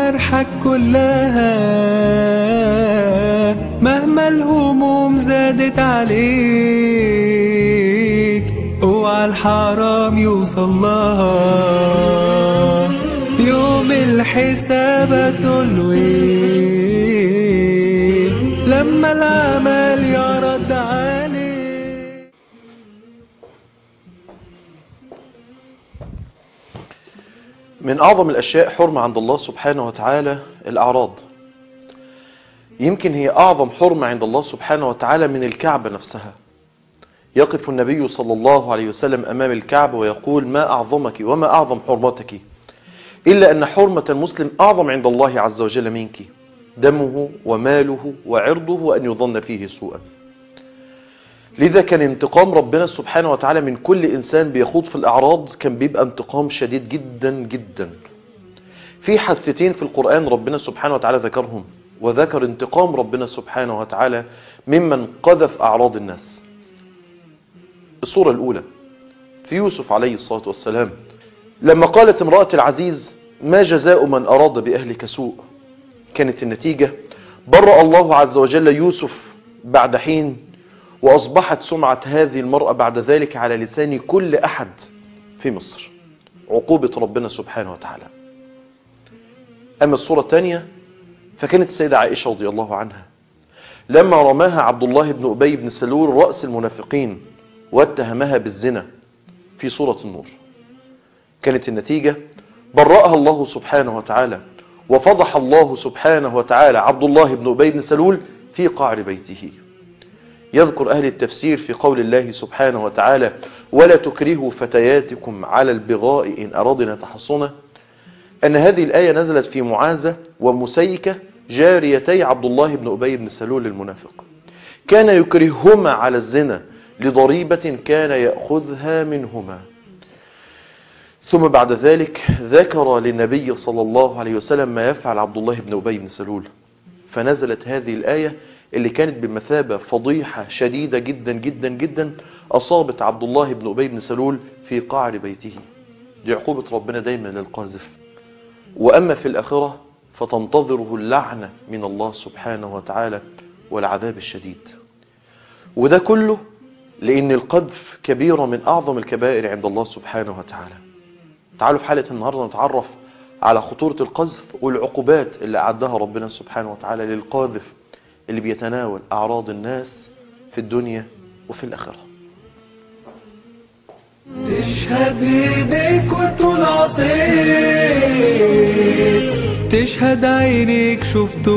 جوارحك كلها مهما الهموم زادت عليك اوعى الحرام يوصل لها يوم الحساب تلوي لما العمل يرد عليك من أعظم الأشياء حرمة عند الله سبحانه وتعالى الأعراض يمكن هي أعظم حرمة عند الله سبحانه وتعالى من الكعبة نفسها يقف النبي صلى الله عليه وسلم أمام الكعبة ويقول ما أعظمك وما أعظم حرمتك إلا أن حرمة المسلم أعظم عند الله عز وجل منك دمه وماله وعرضه وأن يظن فيه سوءا لذا كان انتقام ربنا سبحانه وتعالى من كل إنسان بيخوض في الأعراض كان بيبقى انتقام شديد جدا جدا في حثتين في القرآن ربنا سبحانه وتعالى ذكرهم وذكر انتقام ربنا سبحانه وتعالى ممن قذف أعراض الناس الصورة الأولى في يوسف عليه الصلاة والسلام لما قالت امرأة العزيز ما جزاء من أراد بأهلك سوء كانت النتيجة برأ الله عز وجل يوسف بعد حين وأصبحت سمعة هذه المرأة بعد ذلك على لسان كل أحد في مصر عقوبة ربنا سبحانه وتعالى أما الصورة الثانية فكانت السيدة عائشة رضي الله عنها لما رماها عبد الله بن أبي بن سلول رأس المنافقين واتهمها بالزنا في سورة النور كانت النتيجة برأها الله سبحانه وتعالى وفضح الله سبحانه وتعالى عبد الله بن أبي بن سلول في قعر بيته يذكر أهل التفسير في قول الله سبحانه وتعالى ولا تكرهوا فتياتكم على البغاء إن أرادنا تحصنا أن هذه الآية نزلت في معاذة ومسيكة جاريتي عبد الله بن أبي بن سلول المنافق كان يكرههما على الزنا لضريبة كان يأخذها منهما ثم بعد ذلك ذكر للنبي صلى الله عليه وسلم ما يفعل عبد الله بن أبي بن سلول فنزلت هذه الآية اللي كانت بمثابة فضيحة شديدة جدا جدا جدا أصابت عبد الله بن أبي بن سلول في قعر بيته دي عقوبة ربنا دايما للقاذف وأما في الآخرة فتنتظره اللعنة من الله سبحانه وتعالى والعذاب الشديد وده كله لأن القذف كبيرة من أعظم الكبائر عند الله سبحانه وتعالى تعالوا في حلقة النهاردة نتعرف على خطورة القذف والعقوبات اللي أعدها ربنا سبحانه وتعالى للقاذف اللي بيتناول أعراض الناس في الدنيا وفي الآخرة تشهد ايديك وتقول عطيت تشهد عينيك شفت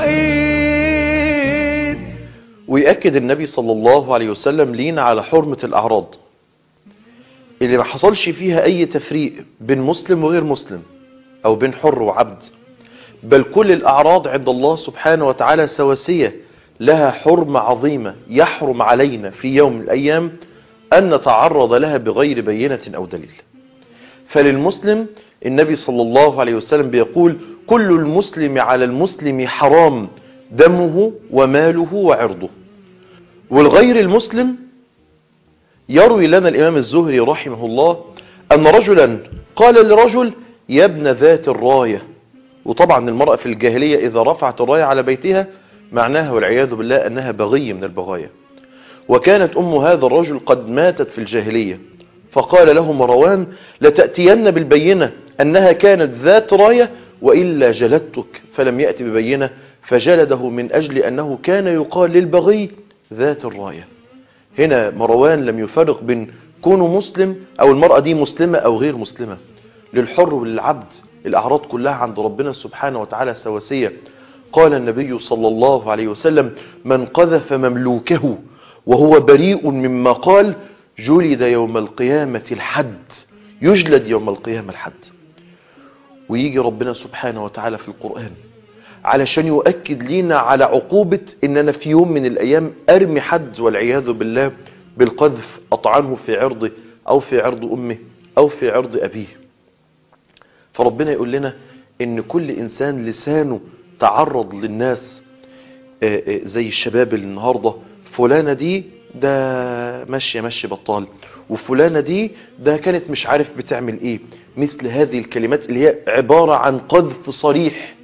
ورأيت ويأكد النبي صلى الله عليه وسلم لينا على حرمة الأعراض اللي ما حصلش فيها أي تفريق بين مسلم وغير مسلم أو بين حر وعبد بل كل الأعراض عند الله سبحانه وتعالى سواسية لها حرمة عظيمة يحرم علينا في يوم من الأيام أن نتعرض لها بغير بينة أو دليل فللمسلم النبي صلى الله عليه وسلم بيقول كل المسلم على المسلم حرام دمه وماله وعرضه والغير المسلم يروي لنا الإمام الزهري رحمه الله أن رجلا قال لرجل يا ابن ذات الراية وطبعا المرأة في الجاهلية إذا رفعت الراية على بيتها معناها والعياذ بالله أنها بغي من البغايا وكانت أم هذا الرجل قد ماتت في الجاهلية فقال له مروان لتأتين بالبينة أنها كانت ذات راية وإلا جلدتك فلم يأتي ببينة فجلده من أجل أنه كان يقال للبغي ذات الراية هنا مروان لم يفرق بين كونه مسلم أو المرأة دي مسلمة أو غير مسلمة للحر وللعبد الأعراض كلها عند ربنا سبحانه وتعالى سواسية قال النبي صلى الله عليه وسلم من قذف مملوكه وهو بريء مما قال جلد يوم القيامة الحد يجلد يوم القيامة الحد ويجي ربنا سبحانه وتعالى في القرآن علشان يؤكد لينا على عقوبة ان انا في يوم من الايام ارمي حد والعياذ بالله بالقذف اطعنه في عرضه او في عرض امه او في عرض ابيه فربنا يقول لنا ان كل انسان لسانه تعرض للناس آه، آه، زي الشباب اللي النهاردة فلانة دي ده ماشية ماشي بطال وفلانة دي ده كانت مش عارف بتعمل ايه مثل هذه الكلمات اللي هي عبارة عن قذف صريح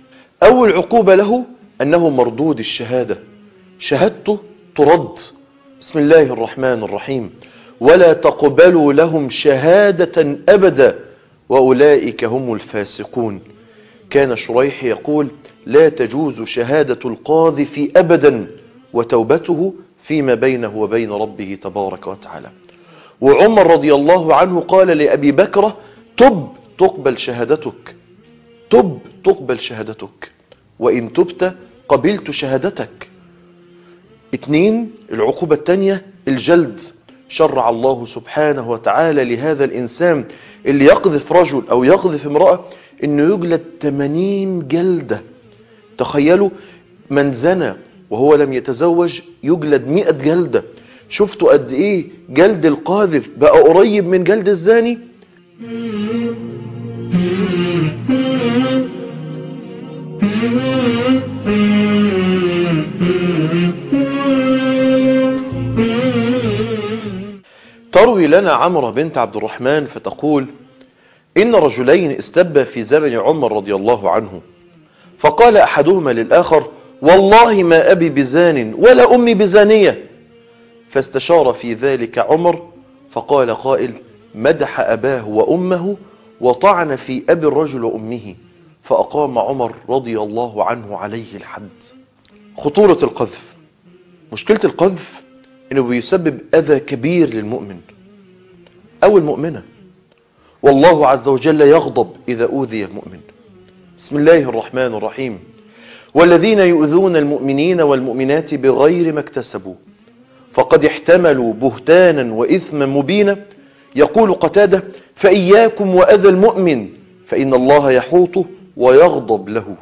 أول عقوبة له أنه مردود الشهادة شهادته ترد بسم الله الرحمن الرحيم ولا تقبلوا لهم شهادة أبدا وأولئك هم الفاسقون كان شريح يقول لا تجوز شهادة القاذف أبدا وتوبته فيما بينه وبين ربه تبارك وتعالى وعمر رضي الله عنه قال لأبي بكر تب تقبل شهادتك تب تقبل شهادتك وإن تبت قبلت شهادتك اتنين العقوبة التانية الجلد شرع الله سبحانه وتعالى لهذا الإنسان اللي يقذف رجل أو يقذف امرأة انه يجلد 80 جلدة تخيلوا من زنى وهو لم يتزوج يجلد 100 جلدة شفتوا قد ايه جلد القاذف بقى قريب من جلد الزاني تروي لنا عمرة بنت عبد الرحمن فتقول إن رجلين استبا في زمن عمر رضي الله عنه فقال أحدهما للآخر والله ما أبي بزان ولا أمي بزانية فاستشار في ذلك عمر فقال قائل مدح أباه وأمه وطعن في أبي الرجل وأمه فأقام عمر رضي الله عنه عليه الحد خطورة القذف مشكلة القذف انه بيسبب اذى كبير للمؤمن او المؤمنة والله عز وجل يغضب اذا اوذي المؤمن بسم الله الرحمن الرحيم والذين يؤذون المؤمنين والمؤمنات بغير ما اكتسبوا فقد احتملوا بهتانا واثما مبينا يقول قتاده فاياكم واذى المؤمن فان الله يحوطه ويغضب له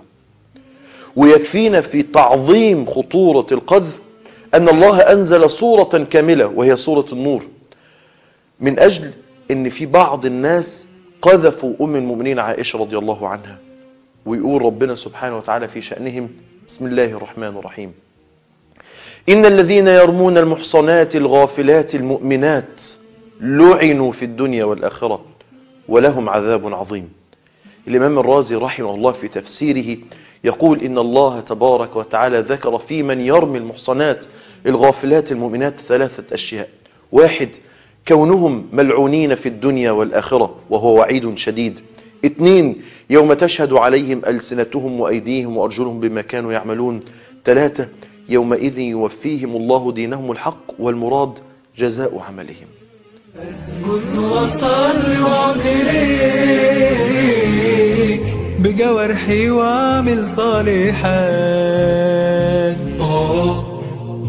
ويكفينا في تعظيم خطورة القذف أن الله أنزل صورة كاملة وهي صورة النور من أجل أن في بعض الناس قذفوا أم المؤمنين عائشة رضي الله عنها ويقول ربنا سبحانه وتعالى في شأنهم بسم الله الرحمن الرحيم إن الذين يرمون المحصنات الغافلات المؤمنات لعنوا في الدنيا والآخرة ولهم عذاب عظيم الإمام الرازي رحمه الله في تفسيره يقول إن الله تبارك وتعالى ذكر في من يرمي المحصنات الغافلات المؤمنات ثلاثة أشياء واحد كونهم ملعونين في الدنيا والآخرة وهو وعيد شديد اثنين يوم تشهد عليهم ألسنتهم وأيديهم وأرجلهم بما كانوا يعملون ثلاثة يومئذ يوفيهم الله دينهم الحق والمراد جزاء عملهم اسكت وصل وعقليك بجوارحي واعمل صالحات آه،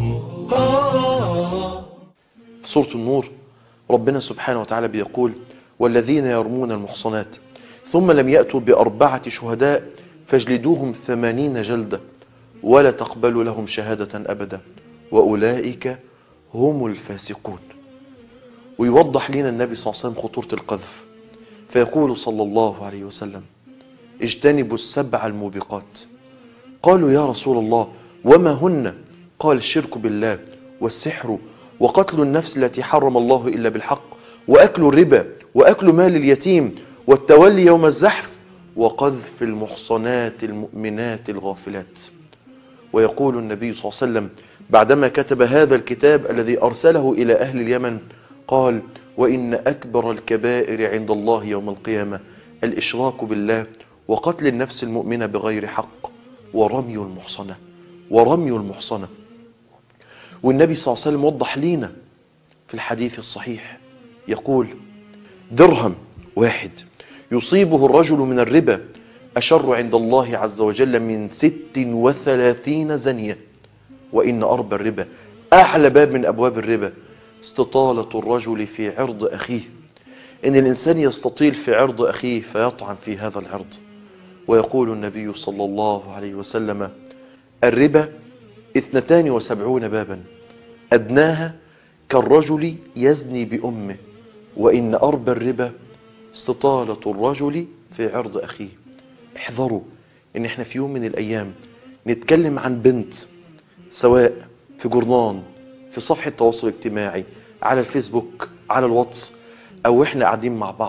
آه. سورة النور ربنا سبحانه وتعالى بيقول والذين يرمون المحصنات ثم لم يأتوا بأربعة شهداء فاجلدوهم ثمانين جلدة ولا تقبلوا لهم شهادة أبدا وأولئك هم الفاسقون ويوضح لنا النبي صلى الله عليه وسلم خطورة القذف فيقول صلى الله عليه وسلم اجتنبوا السبع الموبقات قالوا يا رسول الله وما هن قال الشرك بالله والسحر وقتل النفس التي حرم الله إلا بالحق وأكل الربا وأكل مال اليتيم والتولي يوم الزحف وقذف المحصنات المؤمنات الغافلات ويقول النبي صلى الله عليه وسلم بعدما كتب هذا الكتاب الذي أرسله إلى أهل اليمن قال وإن أكبر الكبائر عند الله يوم القيامة الإشراك بالله وقتل النفس المؤمنة بغير حق ورمي المحصنة ورمي المحصنة والنبي صلى الله عليه وسلم وضح لينا في الحديث الصحيح يقول درهم واحد يصيبه الرجل من الربا أشر عند الله عز وجل من ست وثلاثين زنية وإن أربى الربا أعلى باب من أبواب الربا استطالة الرجل في عرض أخيه إن الإنسان يستطيل في عرض أخيه فيطعن في هذا العرض ويقول النبي صلى الله عليه وسلم الربا اثنتان وسبعون بابا أدناها كالرجل يزني بأمه وإن أربى الربا استطالة الرجل في عرض أخيه احذروا إن احنا في يوم من الأيام نتكلم عن بنت سواء في جورنان في صفحة تواصل اجتماعي على الفيسبوك على الواتس أو احنا قاعدين مع بعض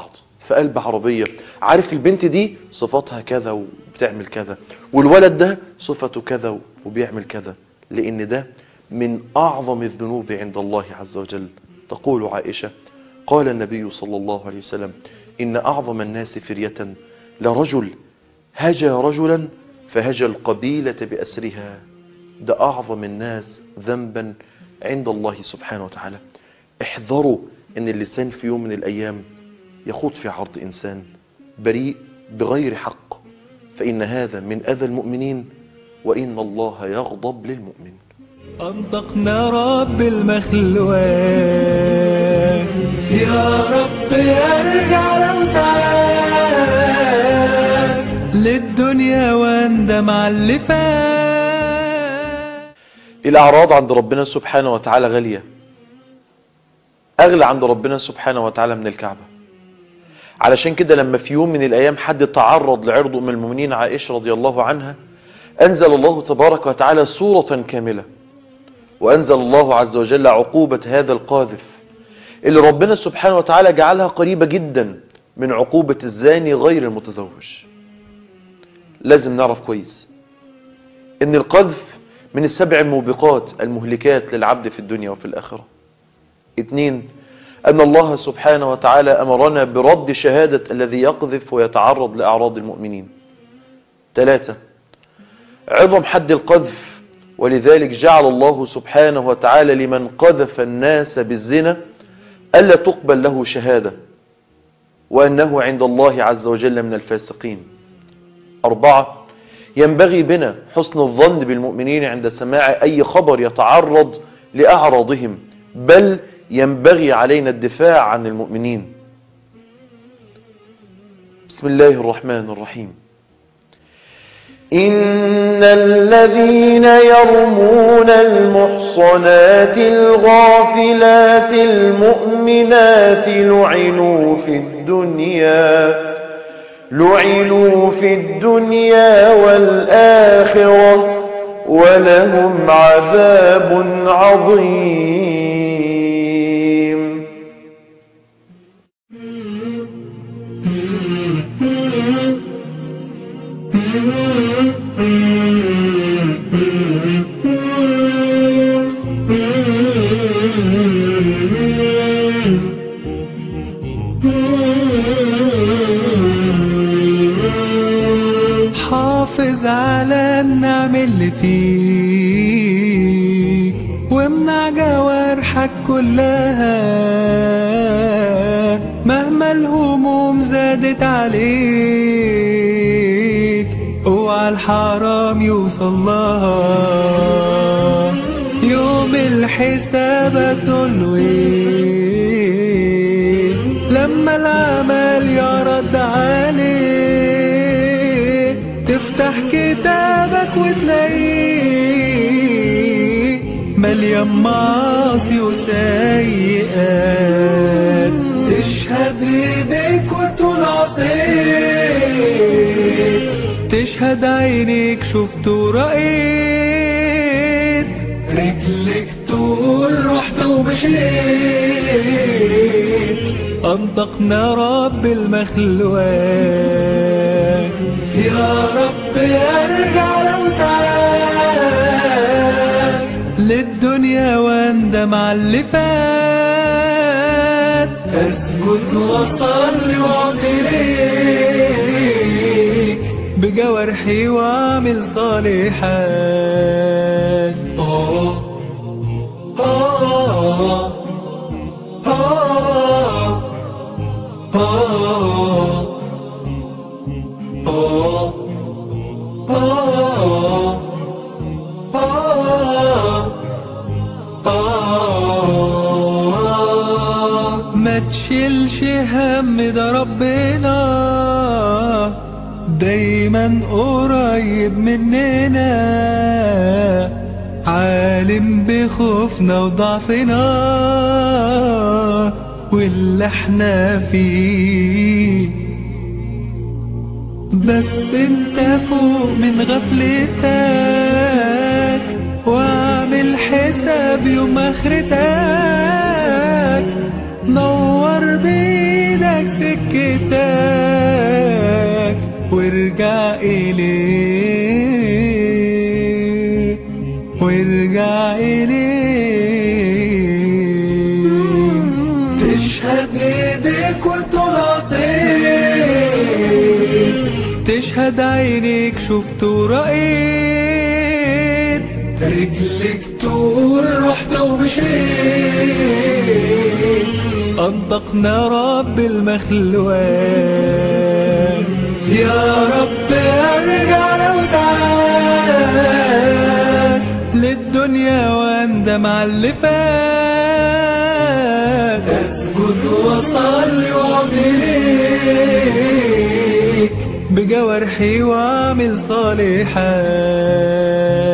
في قلب عربية عارف البنت دي صفاتها كذا وبتعمل كذا والولد ده صفته كذا وبيعمل كذا لأن ده من أعظم الذنوب عند الله عز وجل تقول عائشة قال النبي صلى الله عليه وسلم إن أعظم الناس فرية لرجل هجى رجلا فهجى القبيلة بأسرها ده أعظم الناس ذنبا عند الله سبحانه وتعالى احذروا ان اللسان في يوم من الأيام يخوض في عرض إنسان بريء بغير حق فإن هذا من أذى المؤمنين وإن الله يغضب للمؤمن أنطقنا رب المخلوقات يا رب ارجع لو ساعات للدنيا واندم على اللي فات الأعراض عند ربنا سبحانه وتعالى غالية أغلى عند ربنا سبحانه وتعالى من الكعبة علشان كده لما في يوم من الأيام حد تعرض لعرض أم المؤمنين عائشة رضي الله عنها أنزل الله تبارك وتعالى سورة كاملة وأنزل الله عز وجل عقوبة هذا القاذف اللي ربنا سبحانه وتعالى جعلها قريبة جدا من عقوبة الزاني غير المتزوج لازم نعرف كويس ان القذف من السبع الموبقات المهلكات للعبد في الدنيا وفي الآخرة اثنين أن الله سبحانه وتعالى أمرنا برد شهادة الذي يقذف ويتعرض لأعراض المؤمنين ثلاثة عظم حد القذف ولذلك جعل الله سبحانه وتعالى لمن قذف الناس بالزنا ألا تقبل له شهادة وأنه عند الله عز وجل من الفاسقين أربعة ينبغي بنا حسن الظن بالمؤمنين عند سماع أي خبر يتعرض لأعراضهم بل ينبغي علينا الدفاع عن المؤمنين بسم الله الرحمن الرحيم إن الذين يرمون المحصنات الغافلات المؤمنات لعنوا في الدنيا لعنوا في الدنيا والآخرة ولهم عذاب عظيم حافظ على النعم اللي فيك وامنع جوارحك كلها مهما الهموم زادت عليك اوعى الحرام يوصل لها يوم الحساب تلوي لما العمل يرد عليك تفتح كتابك وتلاقيه مليان معاصي وسيئات تشهد ايديك وتقول عصيت تشهد عينيك شفت ورأيت رجلك تقول رحت ومشيت أنطقنا رب المخلوقات يا رب ارجع لو تعال للدنيا واندم على اللي فات اسجد وصلي واعتريك بجوارحي واعمل صالحات آه آه آه آه ما تشيلش هم ده ربنا دايما قريب مننا عالم بخوفنا وضعفنا واللي احنا فيه بس انت فوق من غفلتك واعمل حساب يوم اخرتك نور بيدك سكتك وارجع إليه وارجع إليه تشهد ايديك وتقول عصيت تشهد عينيك شفت ورأيت رجلك تقول رحت ومشيت أنطقنا رب المخلوقات يا رب ارجع لو تعاد للدنيا واندم على اللي فات اسجد واصلي واعمل بجوارحي واعمل صالحات